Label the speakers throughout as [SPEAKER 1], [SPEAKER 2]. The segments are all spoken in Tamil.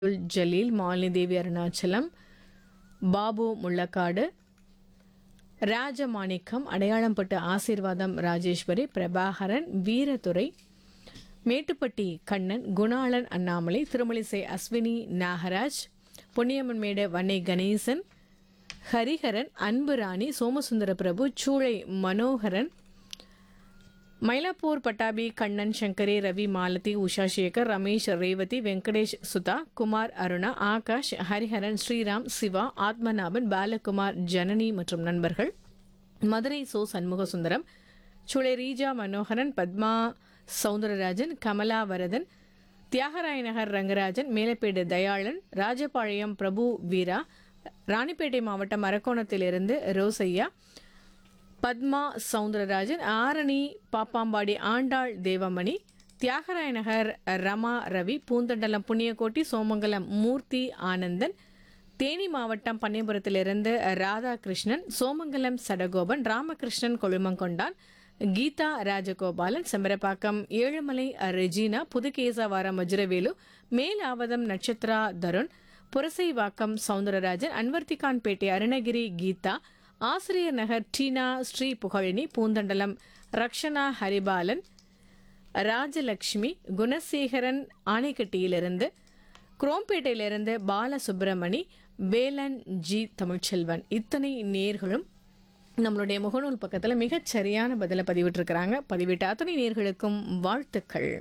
[SPEAKER 1] அப்துல் ஜலீல் மாலினி அருணாச்சலம் பாபு முள்ளக்காடு ராஜமாணிக்கம் அடையாளம்பட்டு ஆசீர்வாதம் ராஜேஸ்வரி பிரபாகரன் வீரதுரை மேட்டுப்பட்டி கண்ணன் குணாளன் அண்ணாமலை திருமலிசை அஸ்வினி நாகராஜ் பொன்னியம்மன்மேடு வன்னை கணேசன் ஹரிஹரன் அன்புராணி சோமசுந்தர பிரபு சூளை மனோகரன் மயிலாப்பூர் பட்டாபி கண்ணன் சங்கரி ரவி மாலதி உஷா சேகர் ரமேஷ் ரேவதி வெங்கடேஷ் சுதா குமார் அருணா ஆகாஷ் ஹரிஹரன் ஸ்ரீராம் சிவா ஆத்மநாபன் பாலகுமார் ஜனனி மற்றும் நண்பர்கள் மதுரை சோ சண்முக சுந்தரம் சுளை ரீஜா மனோகரன் பத்மா சவுந்தரராஜன் கமலா வரதன் தியாகராய நகர் ரங்கராஜன் மேலப்பேடு தயாளன் ராஜபாளையம் பிரபு வீரா ராணிப்பேட்டை மாவட்டம் அரக்கோணத்திலிருந்து ரோசையா பத்மா சவுந்தரராஜன் ஆரணி பாப்பாம்பாடி ஆண்டாள் தேவமணி தியாகராய நகர் ரமா ரவி பூந்தண்டலம் புண்ணியக்கோட்டி சோமங்கலம் மூர்த்தி ஆனந்தன் தேனி மாவட்டம் பன்னியபுரத்திலிருந்து ராதாகிருஷ்ணன் சோமங்கலம் சடகோபன் ராமகிருஷ்ணன் கொழுமங்கொண்டான் கீதா ராஜகோபாலன் செம்பரப்பாக்கம் ஏழுமலை ரெஜினா புதுகேசவாரம் வஜ்ரவேலு மேலாவதம் நட்சத்திரா தருண் புரசைவாக்கம் சவுந்தரராஜன் அன்வர்த்திகான்பேட்டை அருணகிரி கீதா ஆசிரியர் நகர் டீனா ஸ்ரீ புகழினி பூந்தண்டலம் ரக்ஷனா ஹரிபாலன் ராஜலக்ஷ்மி குணசேகரன் ஆணைக்கட்டியிலிருந்து குரோம்பேட்டையிலிருந்து பாலசுப்பிரமணி வேலன் ஜி தமிழ்ச்செல்வன் இத்தனை நேர்களும் நம்மளுடைய முகநூல் பக்கத்தில் மிகச் சரியான பதிலை பதிவிட்டிருக்கிறாங்க பதிவிட்ட அத்தனை நேர்களுக்கும் வாழ்த்துக்கள்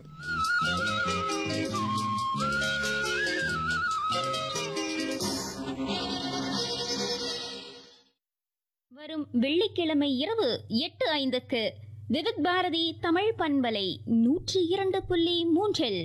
[SPEAKER 2] வரும் வெள்ளிக்கிழமை இரவு எட்டு ஐந்துக்கு விவித் பாரதி தமிழ் பண்பலை நூற்றி இரண்டு புள்ளி மூன்றில்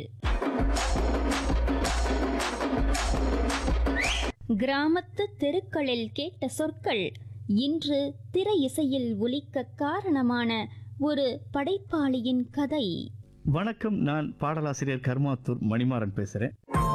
[SPEAKER 2] கிராமத்து தெருக்களில் கேட்ட சொற்கள் இன்று திரை இசையில் ஒலிக்க காரணமான ஒரு படைப்பாளியின் கதை
[SPEAKER 3] வணக்கம் நான் பாடலாசிரியர் கர்மாத்தூர் மணிமாறன் பேசுறேன்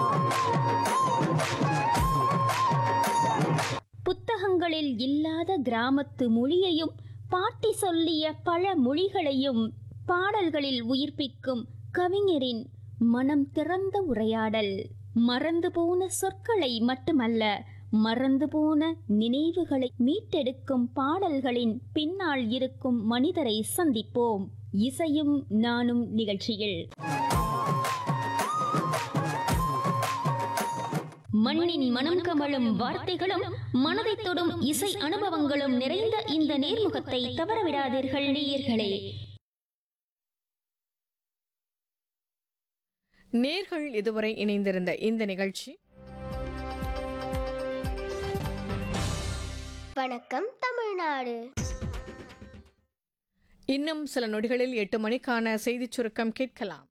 [SPEAKER 2] புத்தகங்களில் இல்லாத கிராமத்து மொழியையும் பாட்டி சொல்லிய பல மொழிகளையும் பாடல்களில் உயிர்ப்பிக்கும் கவிஞரின் மனம் திறந்த உரையாடல் மறந்து போன சொற்களை மட்டுமல்ல மறந்து போன நினைவுகளை மீட்டெடுக்கும் பாடல்களின் பின்னால் இருக்கும் மனிதரை சந்திப்போம் இசையும் நானும் நிகழ்ச்சியில் மண்ணின் மனம் கமழும் வார்த்தைகளும் மனதை தொடும் இசை அனுபவங்களும் நிறைந்த இந்த நேர்முகத்தை தவறவிடாதீர்கள் நேயர்களே
[SPEAKER 1] நேர்கள் இதுவரை இணைந்திருந்த இந்த நிகழ்ச்சி
[SPEAKER 4] வணக்கம் தமிழ்நாடு
[SPEAKER 1] இன்னும் சில நொடிகளில் எட்டு மணிக்கான செய்திச் சுருக்கம் கேட்கலாம்